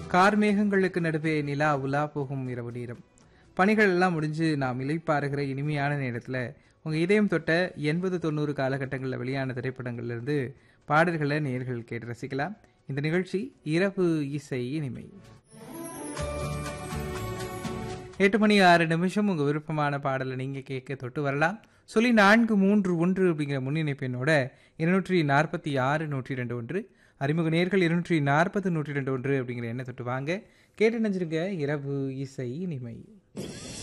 car மேகங்களுக்கு நடுவே நிலா உலா போகும் இரவு நேரம் பணிகள் எல்லாம் முடிஞ்சு நாம் இலைப்பாருகிற இனிமையான நேரத்தில் உங்கள் இதயம் தொட்ட எண்பது தொண்ணூறு காலகட்டங்களில் வெளியான திரைப்படங்கள்ல இருந்து பாடல்களை நேர்கள் கேட்டு ரசிக்கலாம் இந்த நிகழ்ச்சி இரவு இசை இனிமை எட்டு மணி ஆறு நிமிஷம் உங்கள் விருப்பமான பாடலை நீங்கள் கேட்க தொட்டு வரலாம் சொல்லி நான்கு மூன்று ஒன்று அப்படிங்கிற முன்னிணைப்பு எண்ணோட இருநூற்றி நாற்பத்தி ஆறு நூற்றி ரெண்டு ஒன்று அறிமுக நேர்கள் இருநூற்றி நாற்பது நூற்றி ரெண்டு ஒன்று அப்படிங்கிற எண்ணை தொட்டு வாங்க கேட்டு நினைச்சிருங்க இரவு இசை இனிமை